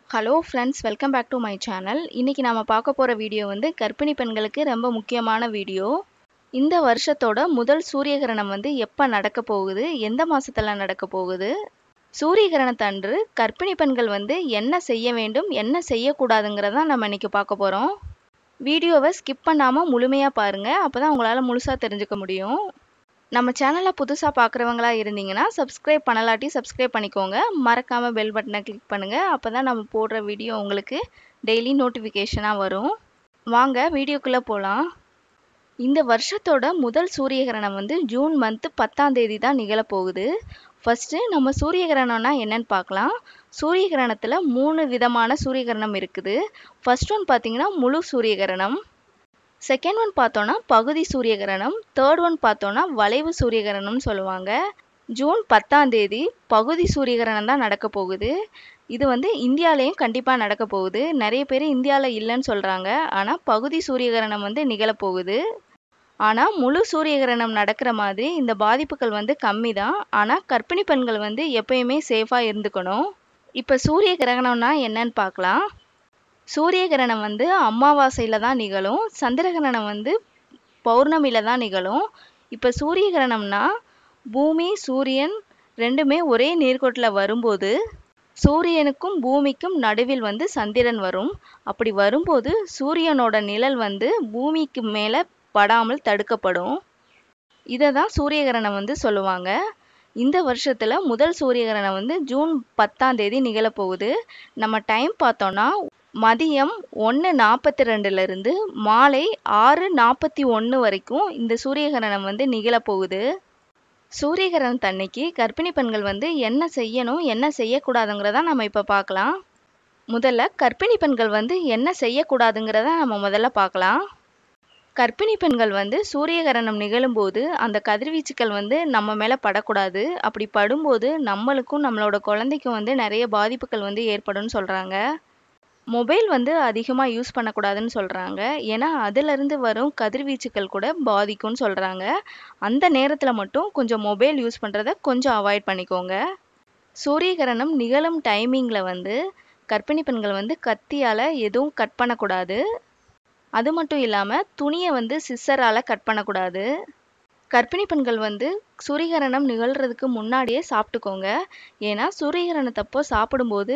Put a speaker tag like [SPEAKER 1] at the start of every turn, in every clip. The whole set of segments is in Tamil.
[SPEAKER 1] hello friends welcome back to my channel இன்றைக்கி நம்ம பார்க்க போகிற வீடியோ வந்து கர்ப்பிணி பெண்களுக்கு ரொம்ப முக்கியமான வீடியோ இந்த வருஷத்தோட முதல் சூரிய கிரகணம் வந்து எப்போ நடக்க போகுது எந்த மாசத்துல நடக்க போகுது சூரிய கிரகணத்தன்று கர்ப்பிணி பெண்கள் வந்து என்ன செய்ய வேண்டும் என்ன செய்யக்கூடாதுங்கிறத நம்ம இன்னைக்கு பார்க்க போகிறோம் வீடியோவை ஸ்கிப் பண்ணாமல் முழுமையாக பாருங்கள் அப்போ தான் உங்களால் முழுசாக தெரிஞ்சுக்க முடியும் நம்ம சேனலை புதுசாக பார்க்குறவங்களா இருந்தீங்கன்னா சப்ஸ்கிரைப் பண்ணலாட்டி சப்ஸ்கிரைப் பண்ணிக்கோங்க மறக்காமல் பெல் பட்டனை கிளிக் பண்ணுங்கள் அப்போ தான் நம்ம போடுற வீடியோ உங்களுக்கு டெய்லி நோட்டிஃபிகேஷனாக வரும் வாங்க வீடியோக்குள்ளே போகலாம் இந்த வருஷத்தோட முதல் சூரிய கிரகணம் வந்து ஜூன் மந்த்து பத்தாம் தேதி தான் நிகழப்போகுது ஃபஸ்ட்டு நம்ம சூரிய கிரகணம்னா என்னன்னு பார்க்கலாம் சூரிய கிரகணத்தில் மூணு விதமான சூரிய கிரகணம் இருக்குது ஃபர்ஸ்ட் ஒன் பார்த்தீங்கன்னா முழு சூரிய கிரகணம் செகண்ட் ஒன் பார்த்தோன்னா பகுதி சூரிய கிரகணம் தேர்ட் ஒன் பார்த்தோன்னா வளைவு சூரிய கிரகணம்னு சொல்லுவாங்க ஜூன் பத்தாம் தேதி பகுதி சூரிய கிரகணம் தான் நடக்க போகுது இது வந்து இந்தியாலேயும் கண்டிப்பாக நடக்க போகுது நிறைய பேர் இந்தியாவில் இல்லைன்னு சொல்கிறாங்க ஆனால் பகுதி சூரிய கிரகணம் வந்து நிகழப்போகுது ஆனால் முழு சூரிய கிரகணம் நடக்கிற மாதிரி இந்த பாதிப்புகள் வந்து கம்மி தான் ஆனால் கர்ப்பிணி பெண்கள் வந்து எப்பயுமே சேஃபாக இருந்துக்கணும் இப்போ சூரிய கிரகணம்னா என்னன்னு பார்க்கலாம் சூரிய கிரகணம் வந்து அமாவாசையில் தான் நிகழும் சந்திர கிரகணம் வந்து பௌர்ணமியில் தான் நிகழும் இப்போ சூரிய கிரகணம்னா பூமி சூரியன் ரெண்டுமே ஒரே நேர்கோட்டில் வரும்போது சூரியனுக்கும் பூமிக்கும் நடுவில் வந்து சந்திரன் வரும் அப்படி வரும்போது சூரியனோட நிழல் வந்து பூமிக்கு மேலே படாமல் தடுக்கப்படும் இதை தான் சூரிய கிரகணம் வந்து சொல்லுவாங்க இந்த வருஷத்தில் முதல் சூரிய கிரகணம் வந்து ஜூன் பத்தாம் தேதி நிகழப்போகுது நம்ம டைம் பார்த்தோன்னா மதியம் ஒன்று நாற்பத்தி ரெண்டுலேருந்து மாலை ஆறு நாற்பத்தி ஒன்று வரைக்கும் இந்த சூரிய கிரகணம் வந்து நிகழப்போகுது சூரிய கிரகணத்தன்னைக்கு கர்ப்பிணி பெண்கள் வந்து என்ன செய்யணும் என்ன செய்யக்கூடாதுங்கிறத நம்ம இப்போ பார்க்கலாம் முதல்ல கர்ப்பிணி பெண்கள் வந்து என்ன செய்யக்கூடாதுங்கிறத நம்ம முதல்ல பார்க்கலாம் கர்ப்பிணி பெண்கள் வந்து சூரிய கிரகணம் நிகழும்போது அந்த கதிர்வீச்சுக்கள் வந்து நம்ம மேலே படக்கூடாது அப்படி படும்போது நம்மளுக்கும் நம்மளோட குழந்தைக்கும் வந்து நிறைய பாதிப்புகள் வந்து ஏற்படும்னு சொல்கிறாங்க மொபைல் வந்து அதிகமாக யூஸ் பண்ணக்கூடாதுன்னு சொல்கிறாங்க ஏன்னா அதிலிருந்து வரும் கதிர்வீச்சுக்கள் கூட பாதிக்கும்னு சொல்கிறாங்க அந்த நேரத்தில் மட்டும் கொஞ்சம் மொபைல் யூஸ் பண்ணுறத கொஞ்சம் அவாய்ட் பண்ணிக்கோங்க சூரிய கிரகணம் நிகழும் டைமிங்கில் வந்து கர்ப்பிணி பெண்கள் வந்து கத்தியால் எதுவும் கட் பண்ணக்கூடாது அது மட்டும் இல்லாமல் துணியை வந்து சிஸ்ஸரால் கட் பண்ணக்கூடாது கர்ப்பிணி பெண்கள் வந்து சூரியகிரணம் நிகழ்கிறதுக்கு முன்னாடியே சாப்பிட்டுக்கோங்க ஏன்னா சூரியகிரணத்தப்போ சாப்பிடும்போது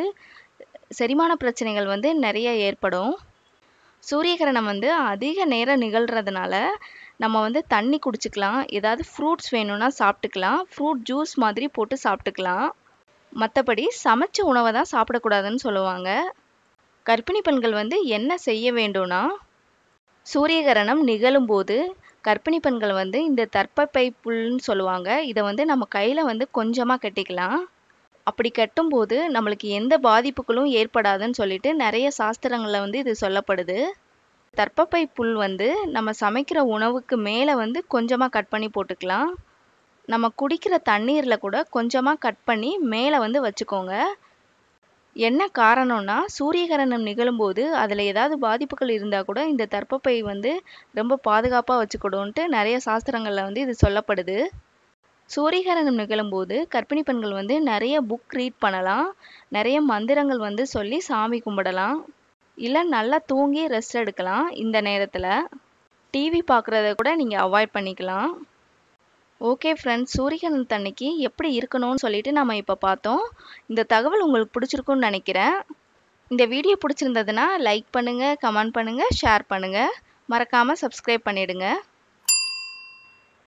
[SPEAKER 1] செரிமான பிரச்சனைகள் வந்து நிறைய ஏற்படும் சூரியகிரணம் வந்து அதிக நேரம் நிகழ்கிறதுனால நம்ம வந்து தண்ணி குடிச்சிக்கலாம் ஏதாவது ஃப்ரூட்ஸ் வேணும்னா சாப்பிட்டுக்கலாம் ஃப்ரூட் ஜூஸ் மாதிரி போட்டு சாப்பிட்டுக்கலாம் மற்றபடி சமைச்ச உணவை தான் சாப்பிடக்கூடாதுன்னு சொல்லுவாங்க கர்ப்பிணி பெண்கள் வந்து என்ன செய்ய வேண்டும்னா சூரியகிரணம் நிகழும்போது கர்ப்பிணி பெண்கள் வந்து இந்த தர்ப்பப்பை புல்னு சொல்லுவாங்க இதை வந்து நம்ம கையில் வந்து கொஞ்சமாக கட்டிக்கலாம் அப்படி கட்டும்போது நம்மளுக்கு எந்த பாதிப்புகளும் ஏற்படாதுன்னு சொல்லிட்டு நிறைய சாஸ்திரங்களில் வந்து இது சொல்லப்படுது தர்ப்பப்பை புல் வந்து நம்ம சமைக்கிற உணவுக்கு மேலே வந்து கொஞ்சமாக கட் பண்ணி போட்டுக்கலாம் நம்ம குடிக்கிற தண்ணீரில் கூட கொஞ்சமாக கட் பண்ணி மேலே வந்து வச்சுக்கோங்க என்ன காரணம்னா சூரியகிரணம் நிகழும்போது அதில் ஏதாவது பாதிப்புகள் இருந்தால் கூட இந்த தர்ப்பப்பை வந்து ரொம்ப பாதுகாப்பாக வச்சுக்கிடும்ன்ட்டு நிறைய சாஸ்திரங்களில் வந்து இது சொல்லப்படுது சூரியகிரணம் நிகழும்போது கர்ப்பிணி பெண்கள் வந்து நிறைய புக் ரீட் பண்ணலாம் நிறைய மந்திரங்கள் வந்து சொல்லி சாமி கும்பிடலாம் இல்லை நல்லா தூங்கி ரெஸ்ட் எடுக்கலாம் இந்த நேரத்தில் டிவி பார்க்குறத கூட நீங்கள் அவாய்ட் பண்ணிக்கலாம் ஓகே ஃப்ரெண்ட்ஸ் சூரியகிரணத்து அன்னைக்கு எப்படி இருக்கணும்னு சொல்லிட்டு நம்ம இப்போ பார்த்தோம் இந்த தகவல் உங்களுக்கு பிடிச்சிருக்குன்னு நினைக்கிறேன் இந்த வீடியோ பிடிச்சிருந்ததுன்னா லைக் பண்ணுங்கள் கமெண்ட் பண்ணுங்கள் ஷேர் பண்ணுங்கள் மறக்காமல் சப்ஸ்கிரைப் பண்ணிவிடுங்க